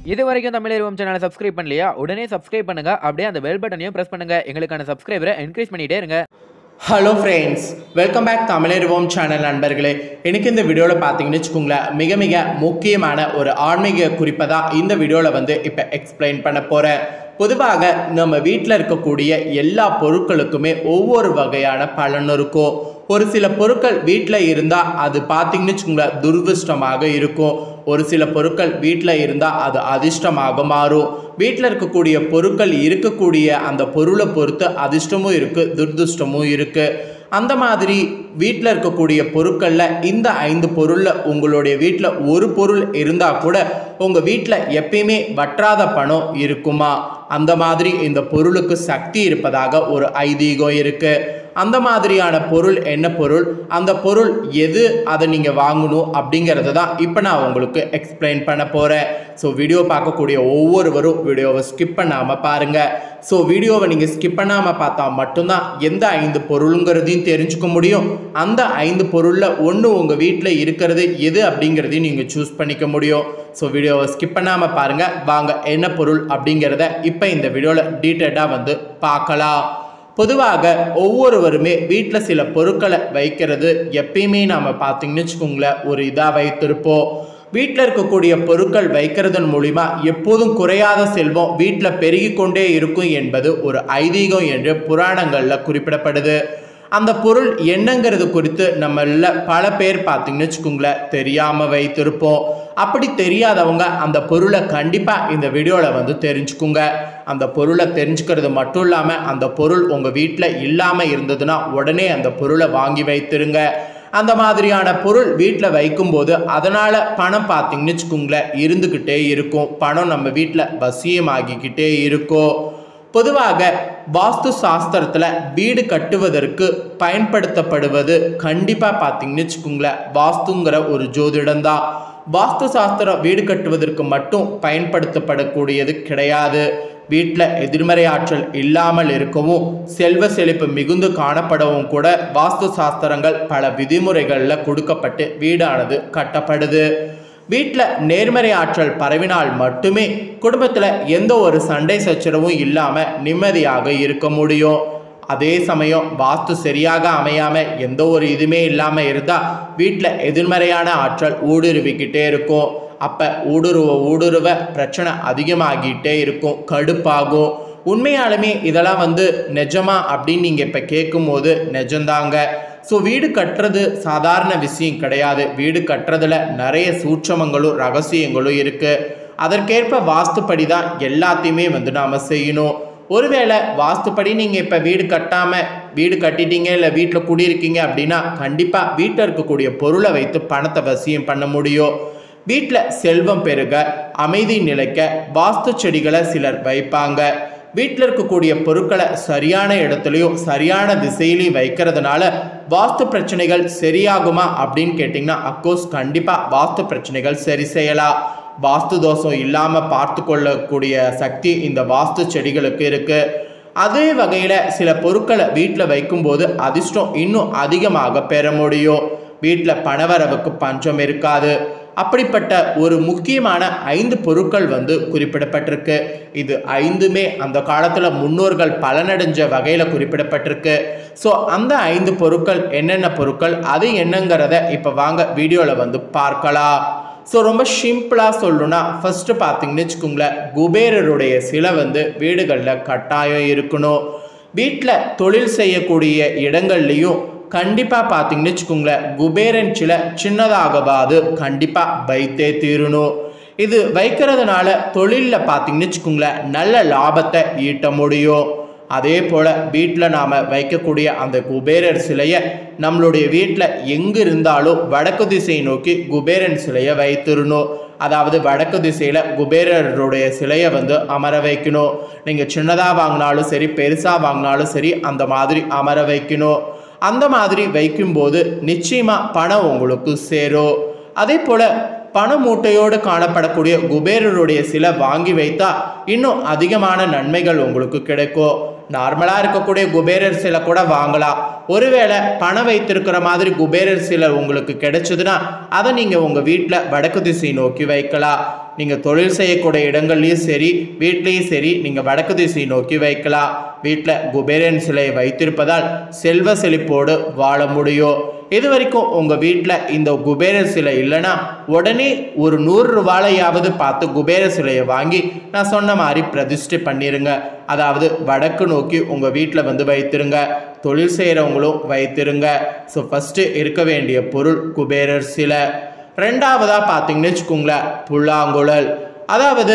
இது வரைக்கும் தமிழ் சேனலை சப்ஸ்கிரைப் பண்ணலையா உடனே சப்ஸ்கிரைப் பண்ணுங்க அப்படியே அந்த பெல் பட்டனையும் பிரஸ் பண்ணுங்க எங்களுக்கான சப்ஸ்கிரைபரை என்கரேஜ் பண்ணிட்டே இருங்க ஹலோ ஃப்ரெண்ட்ஸ் வெல்கம் பேக் தமிழருவோம் சேனல் நண்பர்களே எனக்கு இந்த வீடியோவில் பார்த்தீங்கன்னு வச்சுக்கோங்களேன் மிக மிக முக்கியமான ஒரு ஆன்மீக குறிப்பை தான் இந்த வீடியோவில் வந்து இப்போ எக்ஸ்பிளைன் பண்ண போகிறேன் பொதுவாக நம்ம வீட்டில் இருக்கக்கூடிய எல்லா பொருட்களுக்குமே ஒவ்வொரு வகையான பலன் இருக்கும் ஒரு சில பொருட்கள் வீட்டில் இருந்தால் அது பார்த்தீங்கன்னு வச்சுக்கோங்களேன் துர்திருஷ்டமாக இருக்கும் ஒரு சில பொருட்கள் வீட்டில் இருந்தால் அது அதிர்ஷ்டமாக மாறும் வீட்டில் இருக்கக்கூடிய பொருட்கள் இருக்கக்கூடிய அந்த பொருளை பொறுத்து அதிர்ஷ்டமும் இருக்குது துர்திருஷ்டமும் இருக்குது அந்த மாதிரி வீட்டில் இருக்கக்கூடிய பொருட்களில் இந்த ஐந்து பொருளில் உங்களுடைய வீட்டில் ஒரு பொருள் இருந்தால் கூட உங்கள் வீட்டில் எப்பயுமே வற்றாத பணம் இருக்குமா அந்த மாதிரி இந்த பொருளுக்கு சக்தி இருப்பதாக ஒரு ஐதீகம் இருக்குது அந்த மாதிரியான பொருள் என்ன பொருள் அந்த பொருள் எது அதை நீங்கள் வாங்கணும் அப்படிங்கிறத தான் இப்போ நான் உங்களுக்கு எக்ஸ்பிளைன் பண்ண போகிறேன் ஸோ வீடியோ பார்க்கக்கூடிய ஒவ்வொருவரும் வீடியோவை ஸ்கிப் பண்ணாமல் பாருங்கள் ஸோ வீடியோவை நீங்கள் ஸ்கிப் பண்ணாமல் பார்த்தா மட்டும்தான் எந்த ஐந்து பொருளுங்கிறதையும் தெரிஞ்சுக்க முடியும் அந்த ஐந்து பொருளில் ஒன்று உங்கள் வீட்டில் இருக்கிறது எது அப்படிங்கிறதையும் நீங்கள் சூஸ் பண்ணிக்க முடியும் ஸோ வீடியோவை ஸ்கிப் பண்ணாமல் பாருங்கள் வாங்க என்ன பொருள் அப்படிங்கிறத இப்போ இந்த வீடியோவில் டீட்டெயிலாக வந்து பார்க்கலாம் பொதுவாக ஒவ்வொருவருமே வீட்டில் சில பொருட்களை வைக்கிறது எப்பயுமே நாம் பார்த்தீங்கன்னு வச்சுக்கோங்களேன் ஒரு இதாக வைத்திருப்போம் வீட்டில் இருக்கக்கூடிய பொருட்கள் வைக்கிறதன் மூலிமா எப்போதும் குறையாத செல்வம் வீட்டில் பெருகி கொண்டே இருக்கும் என்பது ஒரு ஐதீகம் என்று புராணங்களில் குறிப்பிடப்படுது அந்த பொருள் என்னங்கிறது குறித்து நம்மள பல பேர் பார்த்தீங்கன்னு வச்சுக்கோங்களேன் தெரியாமல் வைத்திருப்போம் அப்படி தெரியாதவங்க அந்த பொருளை கண்டிப்பாக இந்த வீடியோவில் வந்து தெரிஞ்சுக்குங்க அந்த பொருளை தெரிஞ்சுக்கிறது மட்டும் இல்லாமல் அந்த பொருள் உங்கள் வீட்டில் இல்லாமல் இருந்ததுன்னா உடனே அந்த பொருளை வாங்கி வைத்திருங்க அந்த மாதிரியான பொருள் வீட்டில் வைக்கும்போது அதனால் பணம் பார்த்தீங்கன்னு வச்சுக்கோங்களேன் இருந்துக்கிட்டே இருக்கும் பணம் நம்ம வீட்டில் வசியமாகிக்கிட்டே இருக்கும் பொதுவாக வாஸ்து சாஸ்திரத்தில் வீடு கட்டுவதற்கு பயன்படுத்தப்படுவது கண்டிப்பாக பார்த்தீங்கன்னு வச்சுக்கோங்களேன் வாஸ்துங்கிற ஒரு ஜோதிடம் தான் வாஸ்து சாஸ்திரம் வீடு கட்டுவதற்கு மட்டும் பயன்படுத்தப்படக்கூடியது கிடையாது வீட்டில் எதிர்மறை ஆற்றல் இல்லாமல் இருக்கவும் செல்வ செழிப்பு மிகுந்து காணப்படவும் கூட வாஸ்து சாஸ்திரங்கள் பல விதிமுறைகளில் கொடுக்கப்பட்டு வீடானது கட்டப்படுது வீட்டில் நேர்மறை ஆற்றல் பரவினால் மட்டுமே குடும்பத்தில் எந்த ஒரு சண்டை சச்சரவும் இல்லாமல் நிம்மதியாக இருக்க முடியும் அதே சமயம் வாஸ்து சரியாக அமையாமல் எந்த ஒரு இதுவுமே இல்லாமல் இருந்தால் வீட்டில் எதிர்மறையான ஆற்றல் ஊடுருவிக்கிட்டே இருக்கும் அப்போ ஊடுருவ ஊடுருவ பிரச்சனை அதிகமாகிட்டே இருக்கும் கடுப்பாகும் உண்மையாலுமே இதெல்லாம் வந்து நிஜமா அப்படின்னு நீங்கள் இப்போ கேட்கும்போது நிஜம்தாங்க ஸோ வீடு கட்டுறது சாதாரண விஷயம் கிடையாது வீடு கட்டுறதுல நிறைய சூட்சமங்களும் ரகசியங்களும் இருக்குது அதற்கேற்ப வாஸ்துப்படி தான் எல்லாத்தையுமே வந்து நாம் செய்யணும் ஒருவேளை வாஸ்துப்படி நீங்கள் இப்போ வீடு கட்டாமல் வீடு கட்டிட்டீங்க இல்லை வீட்டில் குடியிருக்கீங்க அப்படின்னா கண்டிப்பாக வீட்டில் இருக்கக்கூடிய பொருளை வைத்து பணத்தை வசியம் பண்ண முடியும் வீட்டில் செல்வம் பெருக அமைதி நிலைக்க வாஸ்து செடிகளை சிலர் வைப்பாங்க வீட்டில் இருக்கக்கூடிய பொருட்களை சரியான இடத்துலையும் சரியான திசையிலையும் வைக்கிறதுனால வாஸ்து பிரச்சனைகள் சரியாகுமா அப்படின்னு கேட்டிங்கன்னா அக்கோர்ஸ் கண்டிப்பாக வாஸ்து பிரச்சனைகள் சரி செய்யலாம் வாஸ்து தோஷம் இல்லாமல் பார்த்து கொள்ளக்கூடிய சக்தி இந்த வாஸ்து செடிகளுக்கு இருக்குது அதே வகையில் சில பொருட்களை வீட்டில் வைக்கும்போது அதிர்ஷ்டம் இன்னும் அதிகமாக பெற முடியும் வீட்டில் பணவரவுக்கு பஞ்சம் இருக்காது அப்படிப்பட்ட ஒரு முக்கியமான ஐந்து பொருட்கள் வந்து குறிப்பிடப்பட்டிருக்கு இது ஐந்துமே அந்த காலத்தில் முன்னோர்கள் பலனடைஞ்ச வகையில் குறிப்பிடப்பட்டிருக்கு ஸோ அந்த ஐந்து பொருட்கள் என்னென்ன பொருட்கள் அது என்னங்கிறத இப்போ வாங்க வீடியோவில் வந்து பார்க்கலாம் ஸோ ரொம்ப சிம்பிளாக சொல்லணும்னா ஃபஸ்ட்டு பார்த்தீங்கன்னு வச்சுக்கோங்களேன் குபேரருடைய சிலை வந்து வீடுகளில் கட்டாயம் இருக்கணும் வீட்டில் தொழில் செய்யக்கூடிய இடங்கள்லையும் கண்டிப்பாக பார்த்தீங்கன்னு வச்சுக்கோங்களேன் குபேரன் சிலை சின்னதாகவாது கண்டிப்பாக வைத்தே தீரணும் இது வைக்கிறதுனால தொழிலில் பார்த்தீங்கன்னு வச்சுக்கோங்களேன் நல்ல லாபத்தை ஈட்ட முடியும் அதே போல் வீட்டில் நாம் வைக்கக்கூடிய அந்த குபேரர் சிலையை நம்மளுடைய வீட்டில் எங்கே இருந்தாலும் வடக்கு திசையை நோக்கி குபேரன் சிலையை வைத்திருணும் அதாவது வடக்கு திசையில் குபேரருடைய சிலையை வந்து அமர வைக்கணும் நீங்கள் சின்னதாக வாங்கினாலும் சரி பெருசாக வாங்கினாலும் சரி அந்த மாதிரி அமர வைக்கணும் அந்த மாதிரி வைக்கும்போது நிச்சயமாக பணம் உங்களுக்கு சேரும் அதே போல் பண மூட்டையோடு காணப்படக்கூடிய குபேரருடைய சிலை வாங்கி வைத்தா இன்னும் அதிகமான நன்மைகள் உங்களுக்கு கிடைக்கும் நார்மலாக இருக்கக்கூடிய குபேரர் சிலை கூட வாங்கலாம் ஒருவேளை பணம் வைத்திருக்கிற மாதிரி குபேரர் சிலை உங்களுக்கு கிடைச்சதுன்னா அதை நீங்கள் உங்கள் வீட்டில் வடக்கு திசை நோக்கி வைக்கலாம் நீங்கள் தொழில் செய்யக்கூடிய இடங்கள்லையும் சரி வீட்லேயும் சரி நீங்கள் வடக்கு திசை நோக்கி வைக்கலாம் வீட்டில் குபேரன் சிலையை வைத்திருப்பதால் செல்வ செழிப்போடு வாழ முடியும் இது வரைக்கும் உங்கள் வீட்டில் இந்த குபேரர் சிலை இல்லைன்னா உடனே ஒரு நூறு ரூபாலையாவது பார்த்து குபேர சிலையை வாங்கி நான் சொன்ன மாதிரி பிரதிஷ்டை பண்ணிருங்க அதாவது வடக்கு நோக்கி உங்கள் வீட்டில் வந்து வைத்திருங்க தொழில் செய்கிறவங்களும் வைத்திருங்க ஸோ ஃபஸ்ட்டு இருக்க வேண்டிய பொருள் குபேரர் சிலை ரெண்டாவதாக பார்த்தீங்கன்னு வச்சுக்கோங்களேன் புல்லாங்குழல் அதாவது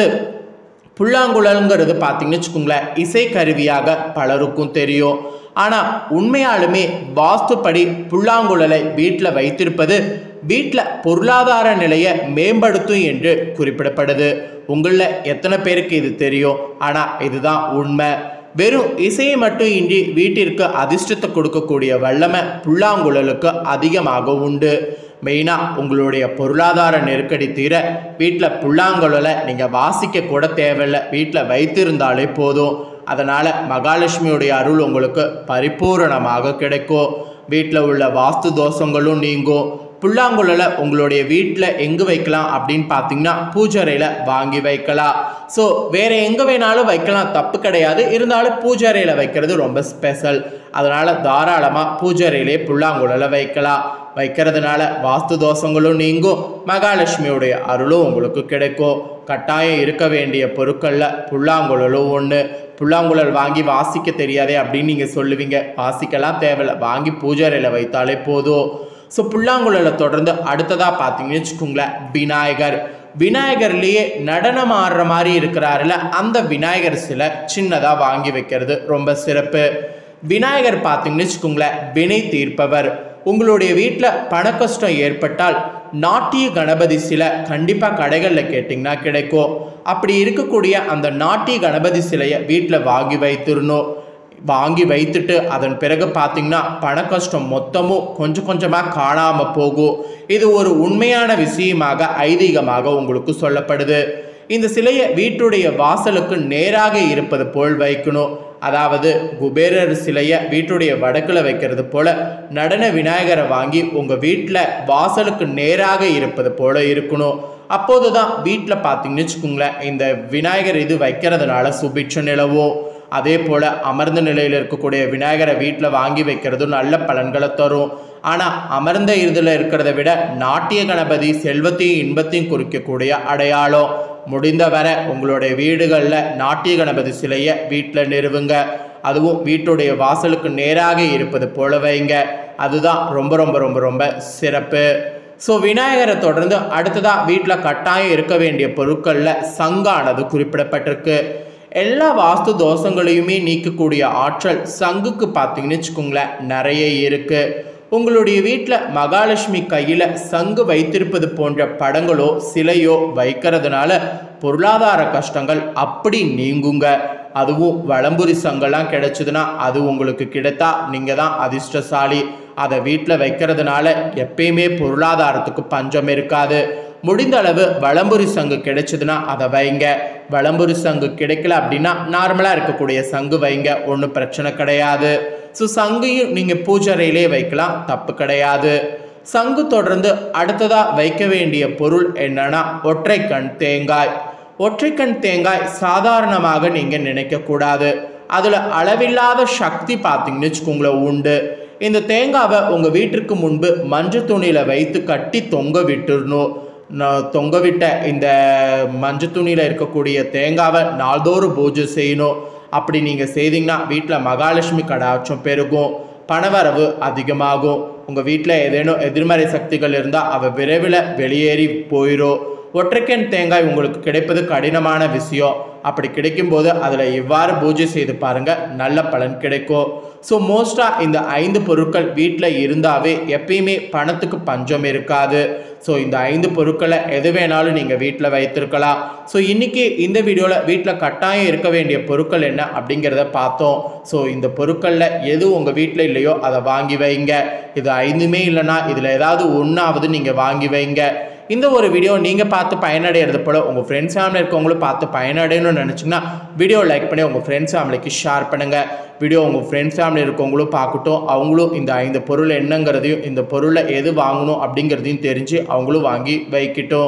புல்லாங்குழல்ங்கிறது பார்த்தீங்கன்னு வச்சுக்கோங்களேன் இசைக்கருவியாக பலருக்கும் தெரியும் ஆனால் உண்மையாலுமே வாஸ்துப்படி புல்லாங்குழலை வீட்டில் வைத்திருப்பது வீட்டில் பொருளாதார நிலையை மேம்படுத்தும் என்று குறிப்பிடப்படுது உங்களில் எத்தனை பேருக்கு இது தெரியும் ஆனால் இதுதான் உண்மை வெறும் இசையை மட்டும் இன்றி வீட்டிற்கு அதிர்ஷ்டத்தை கொடுக்கக்கூடிய வல்லமை புல்லாங்குழலுக்கு அதிகமாக உண்டு மெயினாக உங்களுடைய பொருளாதார நெருக்கடி தீர வீட்டில் புல்லாங்குழலை நீங்கள் வாசிக்க கூட தேவையில்லை வீட்டில் வைத்திருந்தாலே போதும் அதனால் மகாலட்சுமியுடைய அருள் உங்களுக்கு பரிபூரணமாக கிடைக்கும் வீட்டில் உள்ள வாஸ்து தோஷங்களும் நீங்கும் புல்லாங்குழலை உங்களுடைய வீட்டில் எங்கே வைக்கலாம் அப்படின்னு பார்த்தீங்கன்னா பூஜரையில் வாங்கி வைக்கலாம் ஸோ வேறு எங்கே வேணாலும் வைக்கலாம் தப்பு கிடையாது இருந்தாலும் பூஜரையில் வைக்கிறது ரொம்ப ஸ்பெஷல் அதனால் தாராளமாக பூஜரையிலே புல்லாங்குழலை வைக்கலாம் வைக்கிறதுனால வாஸ்து தோஷங்களும் நீங்கும் மகாலட்சுமியுடைய அருளும் உங்களுக்கு கிடைக்கும் கட்டாயம் இருக்க வேண்டிய பொருட்களில் புல்லாங்குழலும் ஒன்று புல்லாங்குழல் வாங்கி வாசிக்க தெரியாதே அப்படின்னு நீங்கள் சொல்லுவீங்க வாசிக்கலாம் தேவையில்லை வாங்கி பூஜரையில் வைத்தாலே போதும் ஸோ புல்லாங்குழலை தொடர்ந்து அடுத்ததாக பார்த்தீங்கன்னு வச்சுக்கோங்களேன் விநாயகர் விநாயகர்லேயே நடனம் ஆடுற மாதிரி இருக்கிறாருல அந்த விநாயகர் சிலை சின்னதாக வாங்கி வைக்கிறது ரொம்ப சிறப்பு விநாயகர் பார்த்தீங்கன்னு வச்சுக்கோங்களேன் வினை தீர்ப்பவர் உங்களுடைய வீட்டில் பண கஷ்டம் ஏற்பட்டால் நாட்டிய கணபதி சிலை கண்டிப்பாக கடைகளில் கேட்டிங்கன்னா கிடைக்கும் அப்படி இருக்கக்கூடிய அந்த நாட்டிய கணபதி சிலையை வீட்டில் வாங்கி வைத்திருந்தோம் வாங்கி வைத்துட்டு அதன் பிறகு பார்த்தீங்கன்னா பண கஷ்டம் மொத்தமும் கொஞ்சம் கொஞ்சமாக காணாமல் போகும் இது ஒரு உண்மையான விஷயமாக ஐதீகமாக உங்களுக்கு சொல்லப்படுது இந்த சிலையை வீட்டுடைய வாசலுக்கு நேராக இருப்பது போல் வைக்கணும் அதாவது குபேரர் சிலையை வீட்டுடைய வடக்கில் வைக்கிறது போல நடன விநாயகரை வாங்கி உங்கள் வீட்டில் வாசலுக்கு நேராக இருப்பது போல இருக்கணும் அப்போது தான் வீட்டில் பார்த்தீங்கன்னு வச்சுக்கோங்களேன் இந்த விநாயகர் இது வைக்கிறதுனால சுபிட்ச நிலவும் அதே போல் அமர்ந்த நிலையில் இருக்கக்கூடிய விநாயகரை வீட்டில் வாங்கி வைக்கிறதும் நல்ல பலன்களை தரும் ஆனால் அமர்ந்த இதில் இருக்கிறத விட நாட்டிய கணபதி செல்வத்தையும் இன்பத்தையும் குறிக்கக்கூடிய அடையாளம் முடிந்தவரை உங்களுடைய வீடுகளில் நாட்டிய கணபதி சிலையை வீட்டில் நிறுவுங்க அதுவும் வீட்டுடைய வாசலுக்கு நேராக இருப்பது போல வைங்க அதுதான் ரொம்ப ரொம்ப ரொம்ப ரொம்ப சிறப்பு ஸோ விநாயகரை தொடர்ந்து அடுத்ததாக வீட்டில் கட்டாயம் இருக்க வேண்டிய பொருட்களில் சங்கானது குறிப்பிடப்பட்டிருக்கு எல்லா வாஸ்து தோஷங்களையுமே நீக்கக்கூடிய ஆற்றல் சங்குக்கு பார்த்தீங்கன்னு வச்சுக்கோங்களேன் நிறைய இருக்குது உங்களுடைய வீட்டில் மகாலட்சுமி கையில் சங்கு வைத்திருப்பது போன்ற படங்களோ சிலையோ வைக்கிறதுனால பொருளாதார கஷ்டங்கள் அப்படி நீங்குங்க அதுவும் வளம்புரி சங்கெல்லாம் கிடைச்சதுன்னா அது உங்களுக்கு கிடைத்தா நீங்கள் தான் அதிர்ஷ்டசாலி அதை வீட்டில் வைக்கிறதுனால எப்பயுமே பொருளாதாரத்துக்கு பஞ்சம் இருக்காது முடிந்த அளவு வளம்புரி சங்கு கிடைச்சதுன்னா அதை வைங்க வளம்புரி சங்கு கிடைக்கல அப்படின்னா நார்மலாக இருக்கக்கூடிய சங்கு வைங்க ஒன்றும் பிரச்சனை கிடையாது ஸோ சங்கையும் நீங்கள் பூஜரையிலே வைக்கலாம் தப்பு கிடையாது சங்கு தொடர்ந்து அடுத்ததாக வைக்க வேண்டிய பொருள் என்னன்னா ஒற்றைக்கண் தேங்காய் ஒற்றைக்கண் தேங்காய் சாதாரணமாக நீங்கள் நினைக்கக்கூடாது அதில் அளவில்லாத சக்தி பார்த்தீங்கன்னு வச்சுக்கோங்களேன் உண்டு இந்த தேங்காவை உங்கள் வீட்டிற்கு முன்பு மஞ்சள் துணியில் வைத்து கட்டி தொங்க விட்டுறணும் நான் தொங்க விட்ட இந்த மஞ்சள் துணியில் இருக்கக்கூடிய தேங்காவை நாள்தோறும் பூஜை செய்யணும் அப்படி நீங்கள் செய்தீங்கன்னா வீட்டில் மகாலட்சுமி கடாட்சம் பெருகும் பணவரவு அதிகமாகும் உங்கள் வீட்டில் ஏதேனும் எதிர்மறை சக்திகள் இருந்தால் அவ விரைவில் வெளியேறி போயிடும் ஒற்றைக்கண் தேங்காய் உங்களுக்கு கிடைப்பது கடினமான விஷயம் அப்படி கிடைக்கும்போது அதில் இவ்வாறு பூஜை செய்து பாருங்கள் நல்ல பலன் கிடைக்கும் ஸோ மோஸ்ட்டாக இந்த ஐந்து பொருட்கள் வீட்டில் இருந்தாவே எப்பயுமே பணத்துக்கு பஞ்சம் இருக்காது ஸோ இந்த ஐந்து பொருட்களை எது வேணாலும் நீங்கள் வீட்டில் வைத்திருக்கலாம் ஸோ இன்றைக்கி இந்த வீடியோவில் வீட்டில் கட்டாயம் இருக்க வேண்டிய பொருட்கள் என்ன அப்படிங்கிறத பார்த்தோம் ஸோ இந்த பொருட்களில் எது உங்கள் வீட்டில் இல்லையோ அதை வாங்கி வைங்க இது ஐந்துமே இல்லைன்னா இதில் ஏதாவது ஒன்றாவது நீங்கள் வாங்கி வைங்க இந்த ஒரு வீடியோ நீங்கள் பார்த்து பயனடைகிறது போல் உங்கள் ஃப்ரெண்ட்ஸ் ஃபேமிலி இருக்கவங்களும் பார்த்து பயனடையணும்னு நினச்சிங்கன்னா வீடியோ லைக் பண்ணி உங்கள் ஃப்ரெண்ட்ஸ் ஃபேமிலிக்கு ஷேர் பண்ணுங்கள் வீடியோ உங்கள் ஃப்ரெண்ட்ஸ் ஃபேமிலி இருக்கவங்களும் பார்க்கட்டும் அவங்களும் இந்த ஐந்து பொருள் என்னங்கிறதையும் இந்த பொருளை எது வாங்கணும் அப்படிங்கிறதையும் தெரிஞ்சு அவங்களும் வாங்கி வைக்கட்டும்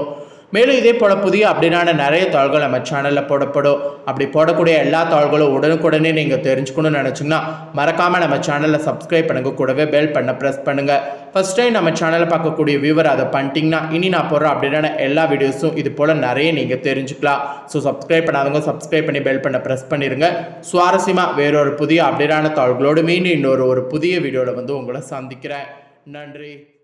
மேலும் இதே போல் புதிய அப்படின்னான நிறைய தாள்கள் நம்ம சேனலில் போடப்படும் அப்படி போடக்கூடிய எல்லா தாள்களும் உடனுக்குடனே நீங்கள் தெரிஞ்சுக்கணும்னு நினச்சிங்கன்னா மறக்காமல் நம்ம சேனலை சப்ஸ்கிரைப் பண்ணுங்க கூடவே பெல் பண்ண ப்ரெஸ் பண்ணுங்கள் ஃபஸ்ட் டைம் நம்ம சேனலை பார்க்கக்கூடிய வியூவர் அதை பண்ணிட்டீங்கன்னா இனி நான் போடுற அப்படின்னா எல்லா வீடியோஸும் இது போல் நிறைய நீங்கள் தெரிஞ்சுக்கலாம் ஸோ சப்ஸ்கிரைப் பண்ணாதவங்க சப்ஸ்கிரைப் பண்ணி பெல் பண்ண ப்ரெஸ் பண்ணிடுங்க சுவாரஸ்யமாக வேறொரு புதிய அப்டேட்டான தாள்களோடு மீண்டும் இன்னொரு ஒரு புதிய வீடியோவில் வந்து உங்களை சந்திக்கிறேன் நன்றி